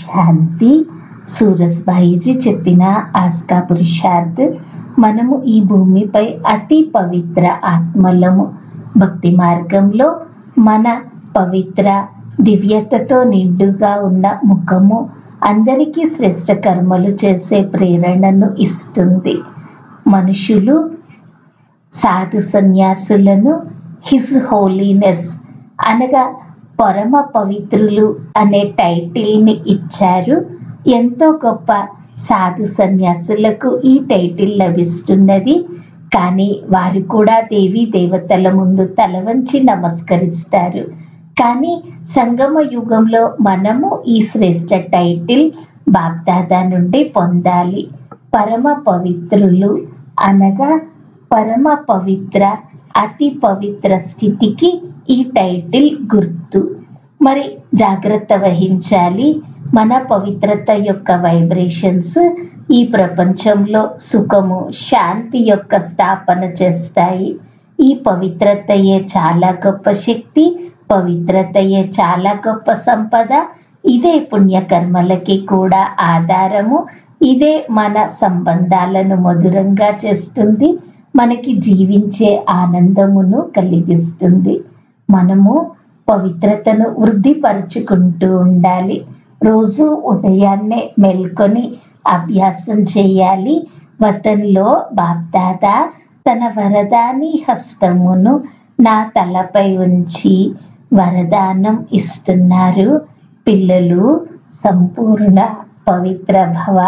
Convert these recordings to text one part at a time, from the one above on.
శాంతి సూరజ్భాయిజీ చెప్పిన ఆస్కా పురుషార్థ్ మనము ఈ భూమిపై అతి పవిత్ర ఆత్మలము భక్తి మార్గంలో మన పవిత్ర దివ్యతతో నిండుగా ఉన్న ముఖము అందరికీ శ్రేష్ట కర్మలు చేసే ప్రేరణను ఇస్తుంది మనుషులు సాధు సన్యాసులను హిజ్ హోలీనెస్ అనగా పరమ పవిత్రులు అనే టైటిల్ని ఇచ్చారు ఎంతో గొప్ప సాధు సన్యాసులకు ఈ టైటిల్ లభిస్తున్నది కానీ వారు కూడా దేవీ దేవతల ముందు తల వంచి నమస్కరిస్తారు కానీ సంగమ యుగంలో మనము ఈ శ్రేష్ట టైటిల్ బాప్దాదా నుండి పొందాలి పరమ పవిత్రులు అనగా పరమ పవిత్ర అతి పవిత్ర స్థితికి ఈ టైటిల్ గుర్తు మరి జాగ్రత్త వహించాలి మన పవిత్రత యొక్క వైబ్రేషన్స్ ఈ ప్రపంచంలో సుఖము శాంతి యొక్క స్థాపన చేస్తాయి ఈ పవిత్రతయే చాలా గొప్ప శక్తి పవిత్రతయే చాలా గొప్ప సంపద ఇదే పుణ్యకర్మలకి కూడా ఆధారము ఇదే మన సంబంధాలను మధురంగా చేస్తుంది మనకి జీవించే ఆనందమును కలిగిస్తుంది మనము పవిత్రతను వృద్ధిపరుచుకుంటూ ఉండాలి రోజు ఉదయాన్నే మేల్కొని అభ్యాసం చేయాలి వతంలో బాప్దాదా తన వరదాని హస్తమును నా తలపై ఉంచి వరదానం ఇస్తున్నారు పిల్లలు సంపూర్ణ పవిత్ర భవ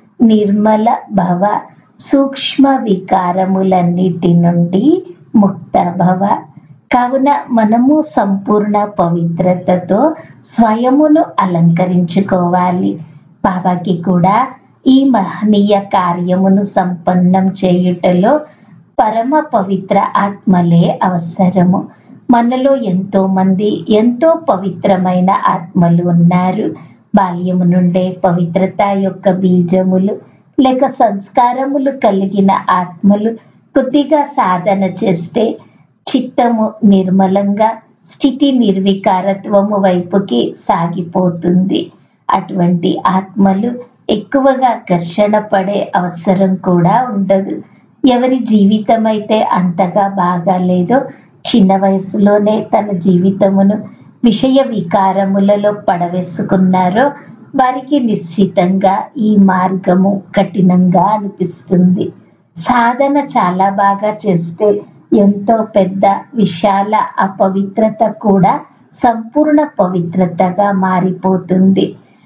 నిర్మల భవ సూక్ష్మ వికారములన్నిటి నుండి ముక్త భవ కావున మనము సంపూర్ణ పవిత్రతతో స్వయమును అలంకరించుకోవాలి బాబాకి కూడా ఈ మహనీయ కార్యమును సంపన్నం చేయుటలో పరమ పవిత్ర ఆత్మలే అవసరము మనలో ఎంతో మంది ఎంతో పవిత్రమైన ఆత్మలు ఉన్నారు బాల్యము నుండే పవిత్రత యొక్క బీజములు లేక సంస్కారములు కలిగిన ఆత్మలు కొద్దిగా సాధన చేస్తే చిత్తము నిర్మలంగా స్థితి నిర్వికారత్వము వైపుకి సాగిపోతుంది అటువంటి ఆత్మలు ఎక్కువగా ఘర్షణ పడే అవసరం కూడా ఉండదు ఎవరి జీవితం అయితే అంతగా బాగాలేదో చిన్న వయసులోనే తన జీవితమును విషయ వికారములలో పడవేసుకున్నారో వారికి నిశ్చితంగా ఈ మార్గము కఠినంగా అనిపిస్తుంది సాధన చాలా బాగా చేస్తే ఎంతో పెద్ద విశాల అపవిత్రత కూడా సంపూర్ణ పవిత్రతగా మారిపోతుంది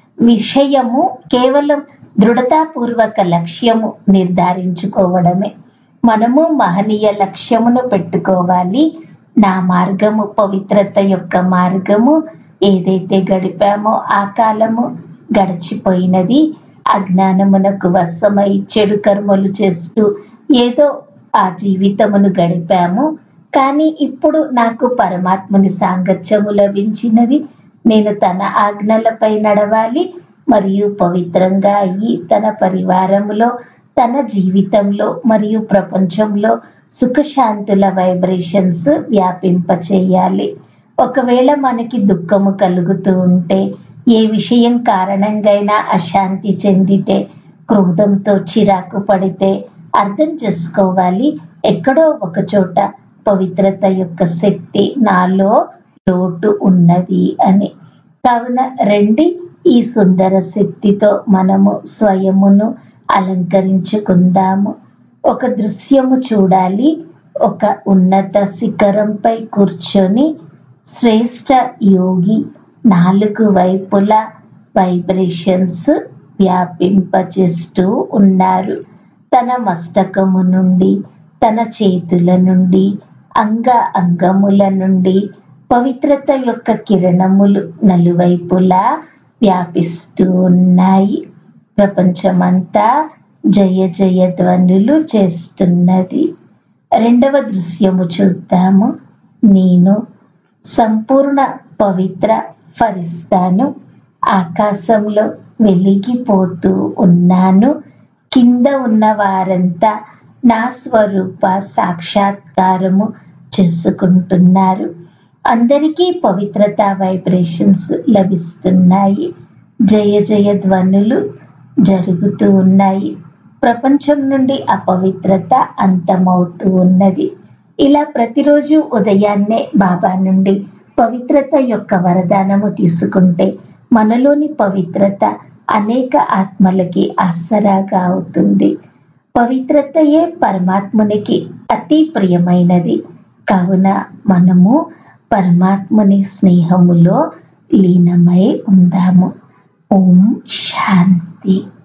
విషయము కేవలం దృఢతాపూర్వక లక్ష్యము నిర్ధారించుకోవడమే మనము మహనీయ లక్ష్యమును పెట్టుకోవాలి నా మార్గము పవిత్రత యొక్క మార్గము ఏదైతే గడిపామో ఆ కాలము గడిచిపోయినది అజ్ఞానమునకు వశమై చెడు కర్మలు చేస్తూ ఏదో ఆ జీవితమును గడిపాము కానీ ఇప్పుడు నాకు పరమాత్ముని సాంగత్యము లభించినది నేను తన ఆజ్ఞలపై నడవాలి మరియు పవిత్రంగా అయ్యి తన పరివారములో తన జీవితంలో మరియు ప్రపంచంలో సుఖశాంతుల వైబ్రేషన్స్ వ్యాపింపచేయాలి ఒకవేళ మనకి దుఃఖము కలుగుతూ ఉంటే ఏ విషయం కారణంగా అశాంతి చెందితే క్రోధంతో చిరాకు పడితే అర్థం చేసుకోవాలి ఎక్కడో ఒక చోట పవిత్రత యొక్క శక్తి నాలో లోటు ఉన్నది అని కావున రండి ఈ సుందర శక్తితో మనము స్వయమును అలంకరించుకుందాము ఒక దృశ్యము చూడాలి ఒక ఉన్నత శిఖరంపై కూర్చొని శ్రేష్ట యోగి నాలుగు వైపులా వైబ్రేషన్స్ వ్యాపింపచేస్తూ ఉన్నారు తన మస్తకము నుండి తన చేతుల నుండి అంగ అంగముల నుండి పవిత్రత యొక్క కిరణములు నలువైపులా వ్యాపిస్తూ ఉన్నాయి ప్రపంచమంతా జయ జయ ధ్వనులు చేస్తున్నది రెండవ దృశ్యము చూద్దాము నేను సంపూర్ణ పవిత్ర ఫరిస్తాను ఆకాశంలో వెలిగిపోతూ ఉన్నాను కింద ఉన్న వారంతా నా స్వరూప సాక్షాత్కారము చేసుకుంటున్నారు అందరికీ పవిత్రత వైబ్రేషన్స్ లభిస్తున్నాయి జయ జయ ధ్వనులు జరుగుతూ ఉన్నాయి ప్రపంచం నుండి అపవిత్రత అంతమవుతూ ఉన్నది ఇలా ప్రతిరోజు ఉదయాన్నే బాబా నుండి పవిత్రత యొక్క వరదానము తీసుకుంటే మనలోని పవిత్రత అనేక ఆత్మలకి ఆసరాగా అవుతుంది పవిత్రతయే పరమాత్మునికి అతి ప్రియమైనది కావున మనము పరమాత్ముని స్నేహములో లీనమై ఉందాము ఓం శాంతి